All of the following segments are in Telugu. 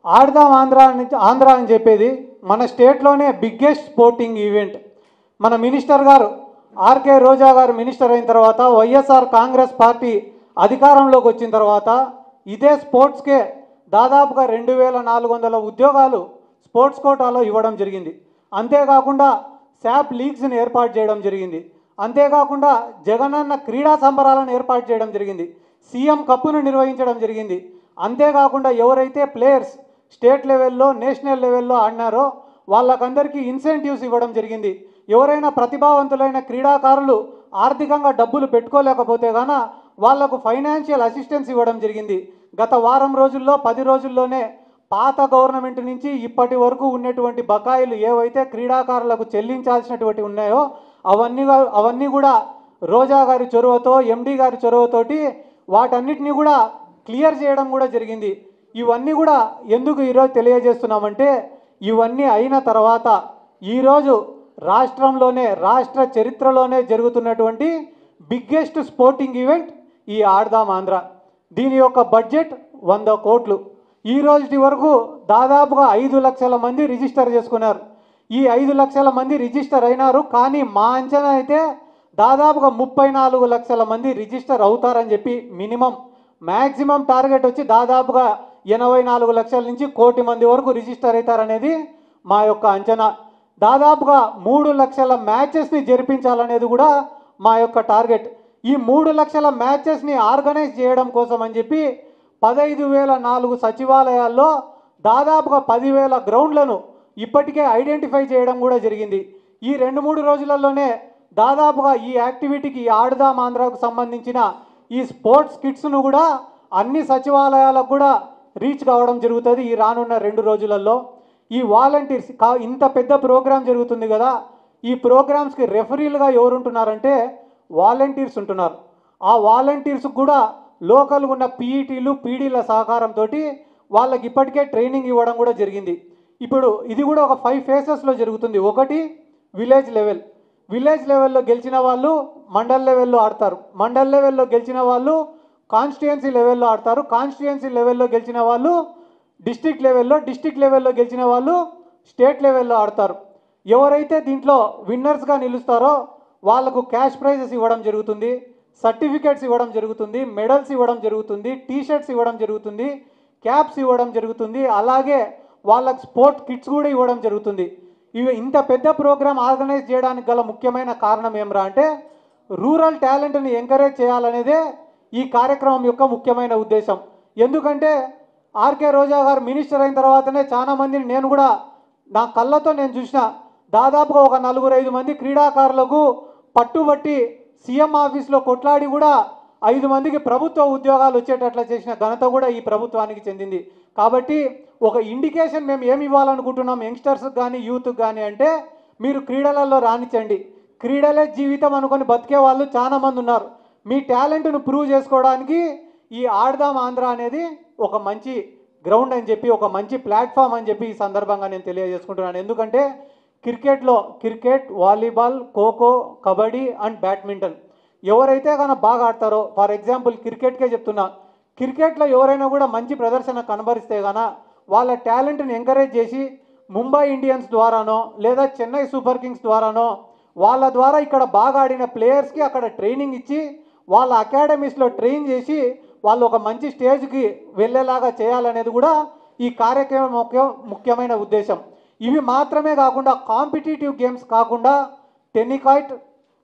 ఆడదాం ఆంధ్ర అని ఆంధ్ర అని చెప్పేది మన స్టేట్లోనే బిగ్గెస్ట్ స్పోర్టింగ్ ఈవెంట్ మన మినిస్టర్ గారు ఆర్కే రోజా గారు మినిస్టర్ అయిన తర్వాత వైఎస్ఆర్ కాంగ్రెస్ పార్టీ అధికారంలోకి వచ్చిన తర్వాత ఇదే స్పోర్ట్స్కే దాదాపుగా రెండు వేల నాలుగు వందల ఉద్యోగాలు స్పోర్ట్స్ కోటాలో ఇవ్వడం జరిగింది అంతేకాకుండా శాప్ లీగ్స్ని ఏర్పాటు చేయడం జరిగింది అంతేకాకుండా జగనన్న క్రీడా సంబరాలను ఏర్పాటు చేయడం జరిగింది సీఎం కప్పును నిర్వహించడం జరిగింది అంతేకాకుండా ఎవరైతే ప్లేయర్స్ స్టేట్ లెవెల్లో నేషనల్ లెవెల్లో ఆడినారో వాళ్ళకందరికీ ఇన్సెంటివ్స్ ఇవ్వడం జరిగింది ఎవరైనా ప్రతిభావంతులైన క్రీడాకారులు ఆర్థికంగా డబ్బులు పెట్టుకోలేకపోతే గాన వాళ్లకు ఫైనాన్షియల్ అసిస్టెన్స్ ఇవ్వడం జరిగింది గత వారం రోజుల్లో పది రోజుల్లోనే పాత గవర్నమెంట్ నుంచి ఇప్పటి వరకు ఉన్నటువంటి బకాయిలు ఏవైతే క్రీడాకారులకు చెల్లించాల్సినటువంటి ఉన్నాయో అవన్నీ గా- అవన్నీ కూడా రోజా గారి చొరవతో ఎండి గారి చొరవతోటి వాటన్నిటిని కూడా క్లియర్ చేయడం కూడా జరిగింది ఇవన్నీ కూడా ఎందుకు ఈరోజు తెలియజేస్తున్నామంటే ఇవన్నీ అయిన తర్వాత ఈరోజు రాష్ట్రంలోనే రాష్ట్ర చరిత్రలోనే జరుగుతున్నటువంటి బిగ్గెస్ట్ స్పోర్టింగ్ ఈవెంట్ ఈ ఆడదాం ఆంధ్ర దీని యొక్క బడ్జెట్ వంద కోట్లు ఈ రోజుటి వరకు దాదాపుగా ఐదు లక్షల మంది రిజిస్టర్ చేసుకున్నారు ఈ ఐదు లక్షల మంది రిజిస్టర్ అయినారు కానీ మా అంచనా అయితే దాదాపుగా ముప్పై నాలుగు లక్షల మంది రిజిస్టర్ అవుతారని చెప్పి మినిమం మ్యాక్సిమం టార్గెట్ వచ్చి దాదాపుగా ఎనభై నాలుగు లక్షల నుంచి కోటి మంది వరకు రిజిస్టర్ అవుతారనేది మా యొక్క అంచనా దాదాపుగా మూడు లక్షల మ్యాచెస్ని జరిపించాలనేది కూడా మా యొక్క టార్గెట్ ఈ మూడు లక్షల మ్యాచెస్ని ఆర్గనైజ్ చేయడం కోసం అని చెప్పి పదహైదు వేల నాలుగు సచివాలయాల్లో దాదాపుగా పదివేల గ్రౌండ్లను ఇప్పటికే ఐడెంటిఫై చేయడం కూడా జరిగింది ఈ రెండు మూడు రోజులలోనే దాదాపుగా ఈ యాక్టివిటీకి ఈ ఆడుదాం ఆంధ్రాకు సంబంధించిన ఈ స్పోర్ట్స్ కిట్స్ను కూడా అన్ని సచివాలయాలకు కూడా రీచ్ కావడం జరుగుతుంది ఈ రానున్న రెండు రోజులలో ఈ వాలంటీర్స్ కా ఇంత పెద్ద ప్రోగ్రాం జరుగుతుంది కదా ఈ ప్రోగ్రామ్స్కి రెఫరీలుగా ఎవరు ఉంటున్నారంటే వాలంటీర్స్ ఉంటున్నారు ఆ వాలంటీర్స్ కూడా లోకల్ ఉన్న పీఈటీలు పీడీల సహకారంతో వాళ్ళకి ఇప్పటికే ట్రైనింగ్ ఇవ్వడం కూడా జరిగింది ఇప్పుడు ఇది కూడా ఒక ఫైవ్ ఫేసెస్లో జరుగుతుంది ఒకటి విలేజ్ లెవెల్ విలేజ్ లెవెల్లో గెలిచిన వాళ్ళు మండల్ లెవెల్లో ఆడతారు మండల్ లెవెల్లో గెలిచిన వాళ్ళు కాన్స్టిట్యుయెన్సీ లెవెల్లో ఆడతారు కాన్స్టిట్యుయెన్సీ లెవెల్లో గెలిచిన వాళ్ళు డిస్ట్రిక్ట్ లెవెల్లో డిస్ట్రిక్ట్ లెవెల్లో గెలిచిన వాళ్ళు స్టేట్ లెవెల్లో ఆడతారు ఎవరైతే దీంట్లో విన్నర్స్గా నిలుస్తారో వాళ్ళకు క్యాష్ ప్రైజెస్ ఇవ్వడం జరుగుతుంది సర్టిఫికేట్స్ ఇవ్వడం జరుగుతుంది మెడల్స్ ఇవ్వడం జరుగుతుంది టీ షర్ట్స్ ఇవ్వడం జరుగుతుంది క్యాప్స్ ఇవ్వడం జరుగుతుంది అలాగే వాళ్ళకి స్పోర్ట్ కిట్స్ కూడా ఇవ్వడం జరుగుతుంది ఇవి ఇంత పెద్ద ప్రోగ్రామ్ ఆర్గనైజ్ చేయడానికి గల ముఖ్యమైన కారణం ఏమరా అంటే రూరల్ టాలెంట్ని ఎంకరేజ్ చేయాలనేదే ఈ కార్యక్రమం యొక్క ముఖ్యమైన ఉద్దేశం ఎందుకంటే ఆర్కే రోజా గారు మినిస్టర్ అయిన తర్వాతనే చాలా మందిని నేను కూడా నా కళ్ళతో నేను చూసిన దాదాపుగా ఒక నలుగురు ఐదు మంది క్రీడాకారులకు పట్టుబట్టి సీఎం ఆఫీస్లో కొట్లాడి కూడా ఐదు మందికి ప్రభుత్వ ఉద్యోగాలు వచ్చేటట్లా చేసిన ఘనత కూడా ఈ ప్రభుత్వానికి చెందింది కాబట్టి ఒక ఇండికేషన్ మేము ఏమి ఇవ్వాలనుకుంటున్నాం యంగ్స్టర్స్కి కానీ యూత్కి కానీ అంటే మీరు క్రీడలలో రాణించండి క్రీడలే జీవితం అనుకొని బతికే వాళ్ళు చాలా మంది ఉన్నారు మీ టాలెంట్ను ప్రూవ్ చేసుకోవడానికి ఈ ఆడదాం ఆంధ్ర అనేది ఒక మంచి గ్రౌండ్ అని చెప్పి ఒక మంచి ప్లాట్ఫామ్ అని చెప్పి ఈ సందర్భంగా నేను తెలియజేసుకుంటున్నాను ఎందుకంటే క్రికెట్లో cricket volleyball kho kho kabaddi and badminton ఎవరైతే కనుక బాగా ఆడతారో ఫర్ ఎగ్జాంపుల్ క్రికెట్కే చెప్తున్నా క్రికెట్లో ఎవరైనా కూడా మంచి ప్రదర్శన కనబరిస్తే గాన వాళ్ళ టాలెంట్ని ఎంకరేజ్ చేసి ముంబై ఇండియన్స్ ద్వారానో లేదా చెన్నై సూపర్ కింగ్స్ ద్వారానో వాళ్ళ ద్వారా ఇక్కడ బాగా ఆడిన ప్లేయర్స్కి అక్కడ ట్రైనింగ్ ఇచ్చి వాళ్ళ అకాడమీస్లో ట్రైన్ చేసి వాళ్ళు ఒక మంచి స్టేజ్కి వెళ్ళేలాగా చేయాలనేది కూడా ఈ కార్యక్రమం ముఖ్య ముఖ్యమైన ఉద్దేశం ఇవి మాత్రమే కాకుండా కాంపిటేటివ్ గేమ్స్ కాకుండా టెన్నికాయిట్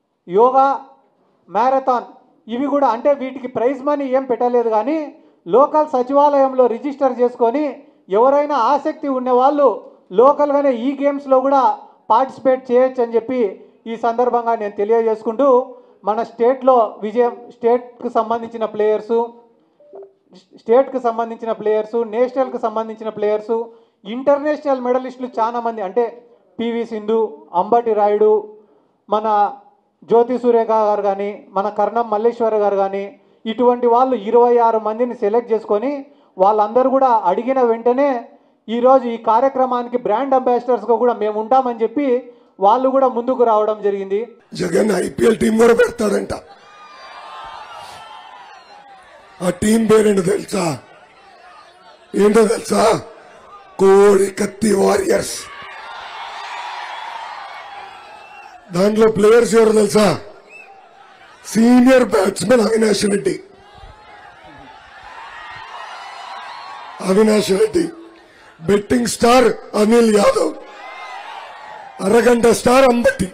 యోగా మ్యారథాన్ ఇవి కూడా అంటే వీటికి ప్రైజ్ మనీ ఏం పెట్టలేదు కానీ లోకల్ సచివాలయంలో రిజిస్టర్ చేసుకొని ఎవరైనా ఆసక్తి ఉన్నవాళ్ళు లోకల్గానే ఈ గేమ్స్లో కూడా పార్టిసిపేట్ చేయొచ్చు అని చెప్పి ఈ సందర్భంగా నేను తెలియజేసుకుంటూ మన స్టేట్లో విజయం స్టేట్కి సంబంధించిన ప్లేయర్సు స్టేట్కి సంబంధించిన ప్లేయర్సు నేషనల్కి సంబంధించిన ప్లేయర్సు ఇంటర్నేషనల్ మెడలిస్టులు చాలా మంది అంటే పివి సింధు అంబటి రాయుడు మన జ్యోతి సూర్యక గారు కానీ మన కర్ణం మల్లేశ్వర గారు కానీ ఇటువంటి వాళ్ళు ఇరవై ఆరు మందిని సెలెక్ట్ చేసుకొని వాళ్ళందరూ కూడా అడిగిన వెంటనే ఈరోజు ఈ కార్యక్రమానికి బ్రాండ్ అంబాసిడర్స్గా కూడా మేము ఉంటామని చెప్పి వాళ్ళు కూడా ముందుకు రావడం జరిగింది జగన్ ఐపీఎల్ టీం కూడా పెడతాడంట ఆ టీం పేరేంటో తెలుసా ఏంటో తెలుసా కోడి కత్తి వారియర్స్ దాంట్లో ప్లేయర్స్ ఎవరు తెలుసా senior batsmen Avinash Reddy Avinash Reddy betting star Anil Yadav అరగంట స్టార్ అంబటి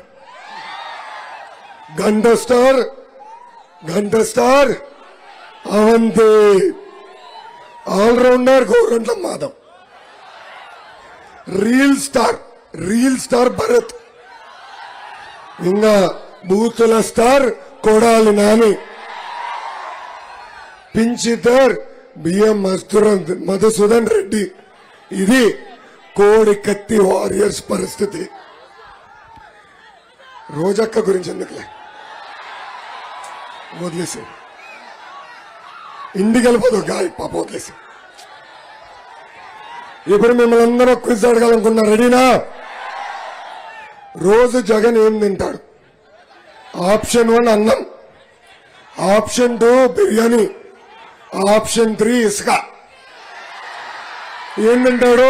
గంట స్టార్ గంట star Avanti all rounder Gorantla Madhav reel star reel star Bharat ఇంకా బూతుల స్టార్ కొడాలి నాని పించితర్ బిఎం మస్తురన్ మధుసూదన్ రెడ్డి ఇది కోడి కత్తి వారియర్స్ పరిస్థితి రోజక్క గురించి ఎందుకులే వదిలేసి ఇంటికి వెళ్ళిపోదు గాలి పాప వదిలేసి ఇప్పుడు మిమ్మల్ని అందరూ క్విజ్ అడగాలనుకున్నా రెడీనా రోజు జగన్ ఏం తింటాడు ఆప్షన్ వన్ అన్నం option two biryani option three ఇసుక ఏం తింటాడు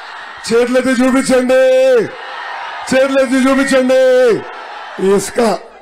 చేతులెత్తి చూపించండి చేతులెత్తి చూపించండి ఇసుక